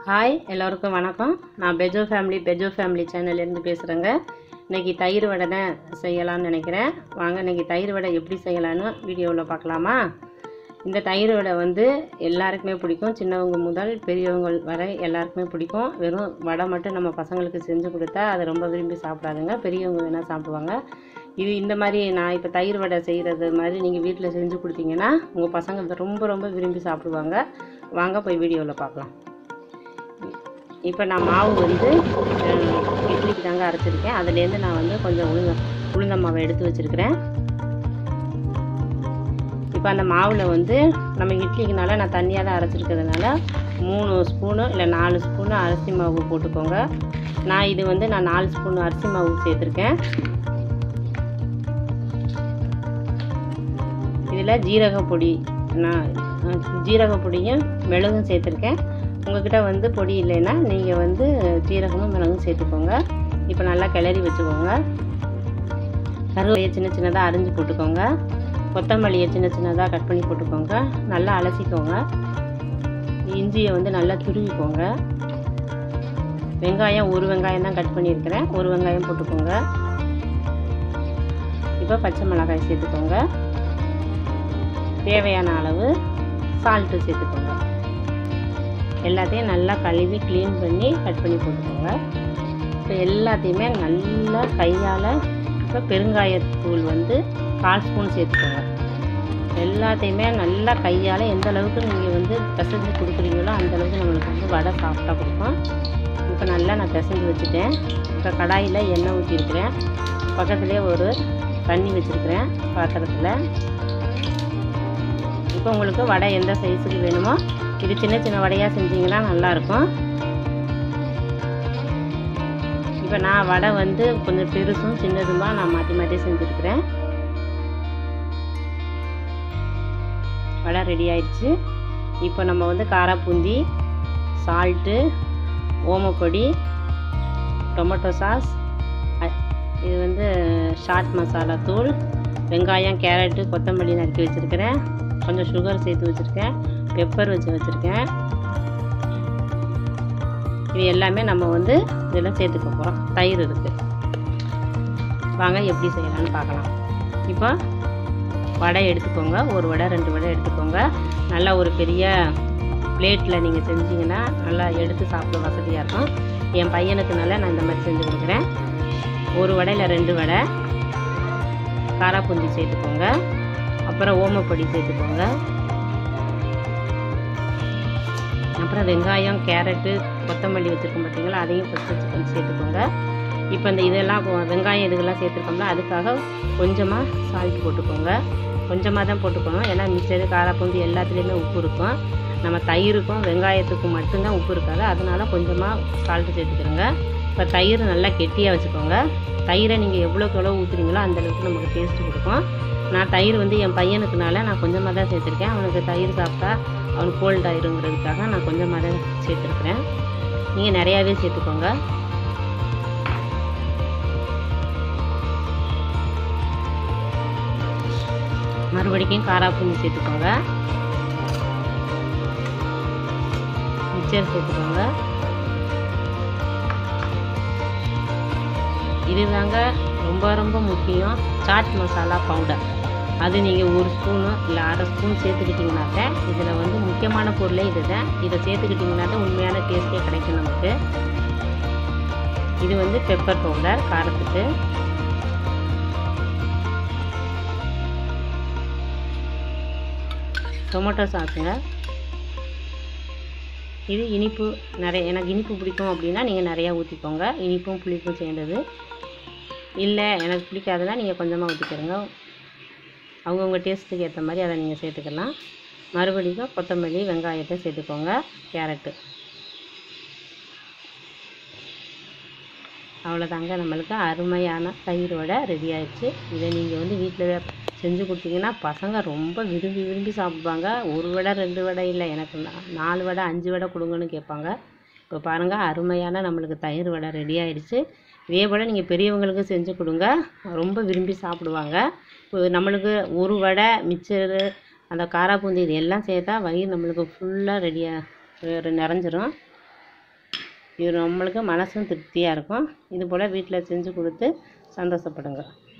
hi எல்லோருக்கும் வணக்கம் நான் பெஜோ ஃபேமிலி பெஜோ ஃபேமிலி சேனல்லேருந்து பேசுகிறேங்க இன்றைக்கி தயிர் வடை தான் செய்யலாம்னு நினைக்கிறேன் வாங்க இன்றைக்கி தயிர் வடை எப்படி செய்யலான்னு வீடியோவில் பார்க்கலாமா இந்த தயிர் வடை வந்து எல்லாருக்குமே பிடிக்கும் சின்னவங்க முதல் பெரியவங்க வரை எல்லாருக்குமே பிடிக்கும் வெறும் வடை மட்டும் நம்ம பசங்களுக்கு செஞ்சு கொடுத்தா அதை ரொம்ப விரும்பி சாப்பிடாதுங்க பெரியவங்க வேணால் சாப்பிடுவாங்க இது இந்த மாதிரி நான் இப்போ தயிர் வடை செய்கிறது மாதிரி நீங்கள் வீட்டில் செஞ்சு கொடுத்தீங்கன்னா உங்கள் பசங்க ரொம்ப ரொம்ப விரும்பி சாப்பிடுவாங்க வாங்க போய் வீடியோவில் பார்க்கலாம் இப்போ நான் மாவு வந்து அஹ், இட்லிக்கு தாங்க அரைச்சிருக்கேன் அதுலேருந்து நான் வந்து கொஞ்சம் உளுந்த உளுந்த மாவை எடுத்து வச்சுருக்கிறேன் இப்போ அந்த மாவில் வந்து நம்ம இட்லிக்குனால நான் தண்ணியாக தான் அரைச்சிருக்கிறதுனால மூணு ஸ்பூனு இல்லை நாலு ஸ்பூனு அரிசி மாவு போட்டுக்கோங்க நான் இது வந்து நான் நாலு ஸ்பூன் அரிசி மாவு சேர்த்துருக்கேன் இதில் ஜீரக பொடி நான் அஹ், ஜீரக பொடியும் மிளகும் சேர்த்துருக்கேன் உங்ககிட்ட வந்து பொடி இல்லைன்னா நீங்கள் வந்து ஜீரகமும் மிளகும் சேர்த்துக்கோங்க இப்போ நல்லா கிளறி வச்சுக்கோங்க கருவேலையை சின்ன சின்னதாக அரிஞ்சு போட்டுக்கோங்க கொத்தமல்லியை சின்ன சின்னதாக கட் பண்ணி போட்டுக்கோங்க நல்லா அலசிக்கோங்க இஞ்சியை வந்து நல்லா துருவிக்கோங்க வெங்காயம் ஒரு வெங்காயம் தான் கட் பண்ணியிருக்கிறேன் ஒரு வெங்காயம் போட்டுக்கோங்க இப்போ பச்சை மிளகாய் சேர்த்துக்கோங்க தேவையான அளவு சால்ட்டு சேர்த்துக்கோங்க எல்லாத்தையும் நல்லா கழுவி க்ளீன் பண்ணி கட் பண்ணி போட்டுக்கோங்க இப்போ எல்லாத்தையுமே நல்லா கையால் இப்போ பெருங்காயத்தூள் வந்து கால் ஸ்பூன் சேர்த்துக்கோங்க எல்லாத்தையுமே நல்லா கையால் எந்த அளவுக்கு நீங்கள் வந்து பிசைஞ்சு கொடுக்குறீங்களோ அந்த அளவுக்கு நம்மளுக்கு வந்து வடை சாஃப்டாக கொடுக்கும் இப்போ நல்லா நான் பிசைஞ்சு வச்சுட்டேன் இப்போ கடாயில் எண்ணெய் ஊற்றிருக்கிறேன் பக்கத்துலேயே ஒரு தண்ணி வச்சுருக்கிறேன் பாத்திரத்தில் இப்போ உங்களுக்கு வடை எந்த சைஸுக்கு வேணுமோ இது சின்ன சின்ன வடையாக செஞ்சீங்கன்னா நல்லாயிருக்கும் இப்போ நான் வடை வந்து கொஞ்சம் பெருசும் சின்னதுமா நான் மாற்றி மாற்றி செஞ்சுருக்கிறேன் வடை ரெடி ஆயிடுச்சு இப்போ நம்ம வந்து காராப்பூந்தி சால்ட்டு ஓமப்பொடி டொமேட்டோ சாஸ் அ- இது வந்து ஷாட் மசாலா தூள் வெங்காயம் கேரட்டு கொத்தமல்லி நறுக்கி வச்சுருக்கிறேன் கொஞ்சம் சுகர் சேர்த்து வச்சுருக்கேன் பெப்பர் வச்சு வச்சுருக்கேன் இது எல்லாமே நம்ம வந்து இதெல்லாம் சேர்த்துக்க போகிறோம் தயிர் இருக்குது வாங்க எப்படி செய்யலாம்னு பார்க்கலாம் இப்போ வடை எடுத்துக்கோங்க ஒரு வடை ரெண்டு வடை எடுத்துக்கோங்க நல்லா ஒரு பெரிய பிளேட்டில் நீங்கள் செஞ்சீங்கன்னா நல்லா எடுத்து சாப்பிட வசதியாக இருக்கும் என் பையனுக்குனால நான் இந்த மாதிரி செஞ்சு கொடுக்குறேன் ஒரு வடையில் ரெண்டு வடை காராப்பூந்தி சேர்த்துக்கோங்க அப்புறம் ஓமப்பொடி சேர்த்துக்கோங்க அப்புறம் வெங்காயம் கேரட்டு கொத்தமல்லி வச்சுருக்கோம் பார்த்தீங்களா அதையும் ஃபஸ்ட்டு கொஞ்சம் சேர்த்துக்கோங்க இப்போ இந்த இதெல்லாம் கொ- வெங்காயம் இதுக்கெல்லாம் சேர்த்துருக்கோம்ல அதுக்காக கொஞ்சமாக சால்ட் போட்டுக்கோங்க கொஞ்சமாக தான் போட்டுக்கணும் ஏன்னா மிச்சரு காராப்பூந்தி எல்லாத்துலேயுமே உப்பு இருக்கும் நம்ம தயிருக்கும் வெங்காயத்துக்கும் மட்டும்தான் உப்பு இருக்காது அதனால கொஞ்சமாக சால்ட்டு சேர்த்துக்கிறோங்க இப்போ தயிர் நல்லா கெட்டியாக வச்சுக்கோங்க தயிரை நீங்கள் எவ்வளோக்கு எவ்வளோ ஊற்றுறீங்களோ அந்த அளவுக்கு நமக்கு டேஸ்ட்டு கொடுக்கும் நான் தயிர் வந்து என் பையனுக்குனால நான் கொஞ்சமாக தான் சேர்த்துருக்கேன் அவனுக்கு தயிர் சாப்பிட்டா அவனுக்கு கோல்ட் ஆயிருங்கிறதுக்காக நான் கொஞ்சமாக தான் சேர்த்துருக்குறேன் நீங்கள் நிறையாவே சேர்த்துக்கோங்க மறுபடிக்கும் காராப்பூந்தி சேர்த்துக்கோங்க மிக்சர் சேர்த்துக்கோங்க இதுதாங்க ரொம்ப ரொம்ப முக்கியம் சாட் மசாலா பவுடர் அது நீங்கள் ஒரு ஸ்பூனு இல்லை அரை ஸ்பூன் சேர்த்துக்கிட்டிங்கனாக்க இதில் வந்து முக்கியமான பொருளே இதுதான் இதை சேர்த்துக்கிட்டிங்கனாக்க உண்மையான டேஸ்ட்டே கிடைக்கும் நமக்கு இது வந்து பெப்பர் பவுடர் காரத்துக்கு டொமேட்டோ சாஸுங்க இது இனிப்பு நிறைய எனக்கு இனிப்பு பிடிக்கும் அப்படின்னா நீங்கள் நிறையா ஊற்றிக்கோங்க இனிப்பும் புளிப்பும் சேர்ந்தது இல்லை எனக்கு பிடிக்காதுன்னா நீங்கள் கொஞ்சமாக ஊற்றிக்கிறங்க அவங்கவுங்க டேஸ்ட்டுக்கு ஏற்ற மாதிரி அதை நீங்கள் சேர்த்துக்கலாம் மறுபடியும் கொத்தமல்லி வெங்காயத்தை சேர்த்துக்கோங்க கேரட்டு அவ்வளோதாங்க நம்மளுக்கு அருமையான தயிர் வடை ரெடி ஆயிடுச்சு இதை நீங்கள் வந்து வீட்டில் செஞ்சு கொடுத்தீங்கன்னா பசங்க ரொம்ப விரும்பி விரும்பி சாப்பிடுவாங்க ஒரு வடை ரெண்டு வடை இல்லை எனக்கு நா- நாலு வடை அஞ்சு வடை கொடுங்கன்னு கேட்பாங்க இப்போ பாருங்கள் அருமையான நம்மளுக்கு தயிர் வடை ரெடி ஆயிடுச்சு இதே போல் நீங்கள் பெரியவங்களுக்கு செஞ்சு கொடுங்க ரொம்ப விரும்பி சாப்பிடுவாங்க இப்போ நம்மளுக்கு ஒரு வடை மிச்சரு அந்த காராப்பூந்தி இது எல்லாம் சேர்த்தா வயிறு நம்மளுக்கு ஃபுல்லாக ரெடியாக நிறைஞ்சிரும் இது நம்மளுக்கு மனசும் திருப்தியாக இருக்கும் இது போல் வீட்டில் செஞ்சு கொடுத்து சந்தோஷப்படுங்க